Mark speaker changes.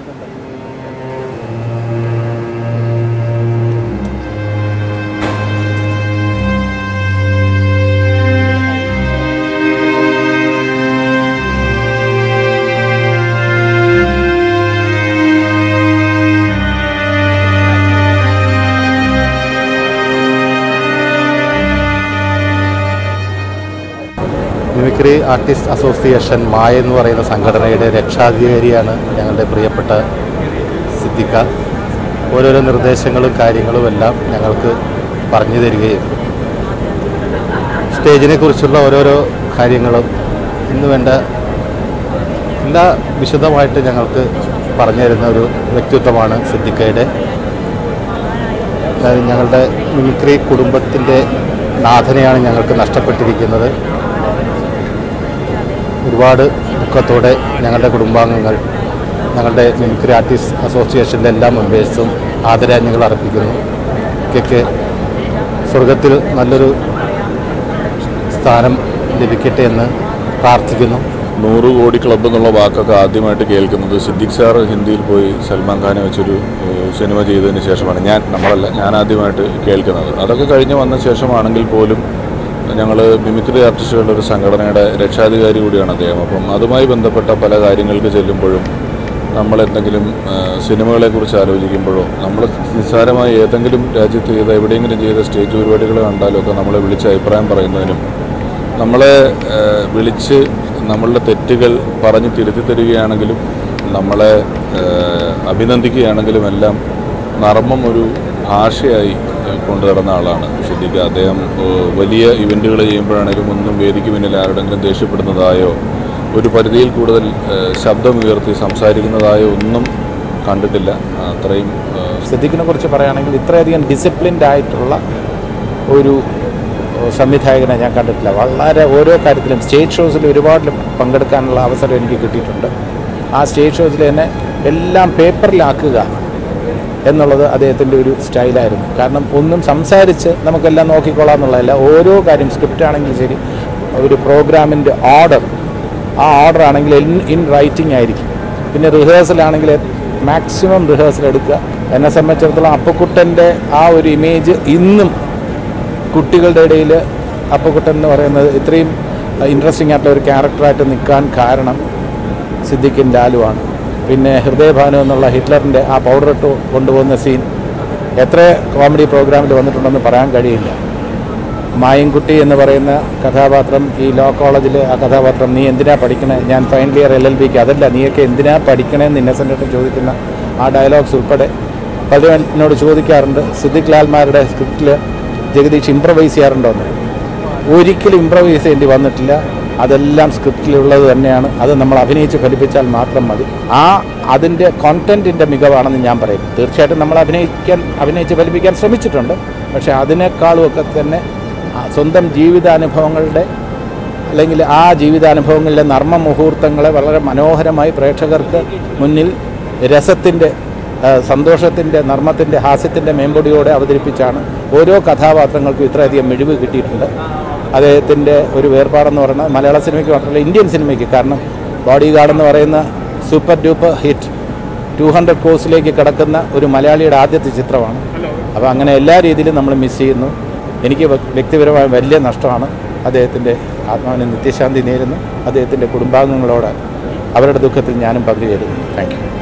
Speaker 1: mimicry artist association മായ എന്ന് പറയുന്ന സംഘടനയുടെ രക്ഷാധികാരിയാണ് ഞങ്ങളുടെ പ്രിയപ്പെട്ട സിദ്ദിഖ ഓരോരോ നിർദ്ദേശങ്ങളും കാര്യങ്ങളും എല്ലാം ഞങ്ങൾക്ക് പറഞ്ഞു തരികയും സ്റ്റേജിനെ കുറിച്ചുള്ള ഓരോരോ കാര്യങ്ങളും ഇന്ന് വേണ്ട എല്ലാ വിശദമായിട്ട് ഞങ്ങൾക്ക് പറഞ്ഞു തരുന്ന ഒരു വ്യക്തിത്വമാണ് സിദ്ദിഖയുടെ അതായത് ഞങ്ങളുടെ മിമിക്രി കുടുംബത്തിൻ്റെ നാഥനെയാണ് ഞങ്ങൾക്ക് നഷ്ടപ്പെട്ടിരിക്കുന്നത് ഒരുപാട് ദുഃഖത്തോടെ ഞങ്ങളുടെ കുടുംബാംഗങ്ങൾ ഞങ്ങളുടെ മിമിക്രി ആർട്ടിസ്റ്റ് അസോസിയേഷൻ്റെ എല്ലാ മെമ്പേഴ്സും ആദരാഞ്ജലികൾ അർപ്പിക്കുന്നു ഒക്കെ സ്വർഗത്തിൽ നല്ലൊരു സ്ഥാനം ലഭിക്കട്ടെ എന്ന് പ്രാർത്ഥിക്കുന്നു
Speaker 2: നൂറ് കോടി ക്ലബ്ബ് എന്നുള്ള വാക്കൊക്കെ ആദ്യമായിട്ട് കേൾക്കുന്നത് സിദ്ദിഖ് സാർ ഹിന്ദിയിൽ പോയി സൽമാൻ ഖാനെ വെച്ചൊരു ഏഹ്, സിനിമ ചെയ്തതിന് ശേഷമാണ് ഞാൻ നമ്മളല്ല ഞാൻ ആദ്യമായിട്ട് കേൾക്കുന്നത് അതൊക്കെ കഴിഞ്ഞ് വന്ന ശേഷമാണെങ്കിൽ പോലും ഞങ്ങൾ മിമിക്രി ആർട്ടിസ്റ്റുകളുടെ ഒരു സംഘടനയുടെ രക്ഷാധികാരി കൂടിയാണ് അദ്ദേഹം അപ്പം അതുമായി ബന്ധപ്പെട്ട പല കാര്യങ്ങൾക്ക് ചെല്ലുമ്പോഴും നമ്മൾ എന്തെങ്കിലും ഏഹ്, സിനിമകളെക്കുറിച്ച് ആലോചിക്കുമ്പോഴോ നമ്മൾ നിസ്സാരമായി ഏതെങ്കിലും രാജ്യത്ത് ചെയ്ത എവിടെയെങ്കിലും ചെയ്ത സ്റ്റേജ് പരിപാടികൾ കണ്ടാലോ ഒക്കെ നമ്മളെ വിളിച്ച് അഭിപ്രായം പറയുന്നതിനും നമ്മളെ ഏഹ്, വിളിച്ച് നമ്മളുടെ തെറ്റുകൾ പറഞ്ഞ് തിരുത്തി തരികയാണെങ്കിലും നമ്മളെ ഏഹ്, അഭിനന്ദിക്കുകയാണെങ്കിലും എല്ലാം നർമ്മം ഒരു ഭാഷയായി ഏഹ്, കൊണ്ടു നടന്ന ആളാണ് സിദ്ദിഖ് അദ്ദേഹം ഏഹ്, വലിയ ഇവൻറ്റുകൾ ചെയ്യുമ്പോഴാണെങ്കിലും ഒന്നും വേദിക്ക് മുന്നിൽ ആരുടെങ്കിലും ദേഷ്യപ്പെടുന്നതായോ ഒരു പരിധിയിൽ കൂടുതൽ ഏഹ്, ശബ്ദമുയർത്തി സംസാരിക്കുന്നതായോ ഒന്നും കണ്ടിട്ടില്ല അത്രയും ഏഹ്,
Speaker 3: സിദ്ദിഖിനെ കുറിച്ച് പറയുകയാണെങ്കിൽ ഇത്രയധികം ഡിസിപ്ലിൻഡ് ആയിട്ടുള്ള ഒരു ഏഹ്, സംവിധായകനെ ഞാൻ കണ്ടിട്ടില്ല വളരെ ഓരോ കാര്യത്തിലും സ്റ്റേജ് ഷോസിൽ ഒരുപാട് പങ്കെടുക്കാനുള്ള അവസരം എനിക്ക് കിട്ടിയിട്ടുണ്ട് ആ സ്റ്റേജ് ഷോസിൽ തന്നെ എല്ലാം പേപ്പറിലാക്കുക എന്നുള്ളത് അദ്ദേഹത്തിൻ്റെ ഒരു സ്റ്റൈലായിരുന്നു കാരണം ഒന്നും സംസാരിച്ച് നമുക്കെല്ലാം നോക്കിക്കൊള്ളാം എന്നുള്ളതല്ല ഓരോ കാര്യം സ്ക്രിപ്റ്റ് ആണെങ്കിലും ശരി ഒരു പ്രോഗ്രാമിൻ്റെ ഓർഡർ ആ ഓർഡർ ആണെങ്കിൽ ഇൻ ഇൻ റൈറ്റിംഗ് ആയിരിക്കും പിന്നെ റിഹേഴ്സൽ ആണെങ്കിൽ മാക്സിമം റിഹേഴ്സൽ എടുക്കുക എന്നെ സംബന്ധിച്ചിടത്തോളം അപ്പക്കുട്ടൻ്റെ ആ ഒരു ഇമേജ് ഇന്നും കുട്ടികളുടെ ഇടയിൽ അപ്പക്കുട്ടൻ എന്ന് പറയുന്നത് ഇത്രയും ഇൻട്രസ്റ്റിംഗ് ആയിട്ടുള്ള ഒരു ക്യാരക്ടറായിട്ട് നിൽക്കാൻ കാരണം സിദ്ദിഖിൻ ലാലുവാണ് പിന്നെ ഹൃദയഭാനു എന്നുള്ള ഹിറ്റ്ലറിൻ്റെ ആ പൗഡർ ഇട്ട് കൊണ്ടുപോകുന്ന സീൻ എത്ര കോമഡി പ്രോഗ്രാമിൽ വന്നിട്ടുണ്ടെന്ന് പറയാൻ കഴിയില്ല മായൻകുട്ടി എന്ന് പറയുന്ന കഥാപാത്രം ഈ ലോ കോളേജിൽ ആ കഥാപാത്രം നീ എന്തിനാ പഠിക്കണേ ഞാൻ ഫൈനൽ ഇയർ എൽ എൽ ബിക്ക് അതല്ല നീയൊക്കെ എന്തിനാ പഠിക്കണേന്ന് ഇന്നസെൻ്റായിട്ട് ചോദിക്കുന്ന ആ ഡയലോഗ്സ് ഉൾപ്പെടെ പലരും എന്നോട് ചോദിക്കാറുണ്ട് സിദ്ദിഖ് ലാൽമാരുടെ സ്ക്രിപ്റ്റിൽ ജഗദീഷ് ഇമ്പ്രവൈസ് ചെയ്യാറുണ്ടോ എന്ന് ഒരിക്കലും ഇമ്പ്രവൈസ് ചെയ്യേണ്ടി വന്നിട്ടില്ല അതെല്ലാം സ്ക്രിപ്റ്റിലുള്ളത് തന്നെയാണ് അത് നമ്മൾ അഭിനയിച്ച് ഫലിപ്പിച്ചാൽ മാത്രം മതി ആ അതിൻ്റെ കോണ്ടൻറ്റിൻ്റെ മികവാണെന്ന് ഞാൻ പറയും തീർച്ചയായിട്ടും നമ്മൾ അഭിനയിക്കാൻ അഭിനയിച്ച് ഫലിപ്പിക്കാൻ ശ്രമിച്ചിട്ടുണ്ട് പക്ഷേ അതിനേക്കാളും ഒക്കെ തന്നെ ആ സ്വന്തം ജീവിതാനുഭവങ്ങളുടെ അല്ലെങ്കിൽ ആ ജീവിതാനുഭവങ്ങളിലെ നർമ്മ മുഹൂർത്തങ്ങളെ വളരെ മനോഹരമായി പ്രേക്ഷകർക്ക് മുന്നിൽ രസത്തിൻ്റെ സന്തോഷത്തിൻ്റെ നർമ്മത്തിൻ്റെ ഹാസ്യത്തിൻ്റെ മേമ്പൊടിയോടെ അവതരിപ്പിച്ചാണ് ഓരോ കഥാപാത്രങ്ങൾക്കും ഇത്രയധികം മിഴിവ് കിട്ടിയിട്ടുണ്ട് അദ്ദേഹത്തിൻ്റെ ഒരു വേർപാടെന്ന് പറയുന്നത് മലയാള സിനിമയ്ക്ക് മാത്രമല്ല ഇന്ത്യൻ സിനിമയ്ക്ക് കാരണം ബോഡി ഗാർഡ് എന്ന് പറയുന്ന super duper hit two hundred കോഴ്സിലേക്ക് കിടക്കുന്ന ഒരു മലയാളിയുടെ ആദ്യത്തെ ചിത്രമാണ് അപ്പോൾ അങ്ങനെ എല്ലാ രീതിയിലും നമ്മൾ മിസ് ചെയ്യുന്നു എനിക്ക് വ്യ- വ്യക്തിപരമായ വലിയ നഷ്ടമാണ് അദ്ദേഹത്തിൻ്റെ ആത്മാവിന് നിത്യശാന്തി നേരുന്നു അദ്ദേഹത്തിൻ്റെ കുടുംബാംഗങ്ങളോട് അവരുടെ ദുഃഖത്തിൽ ഞാനും പങ്കുചേരുന്നു താങ്ക് യു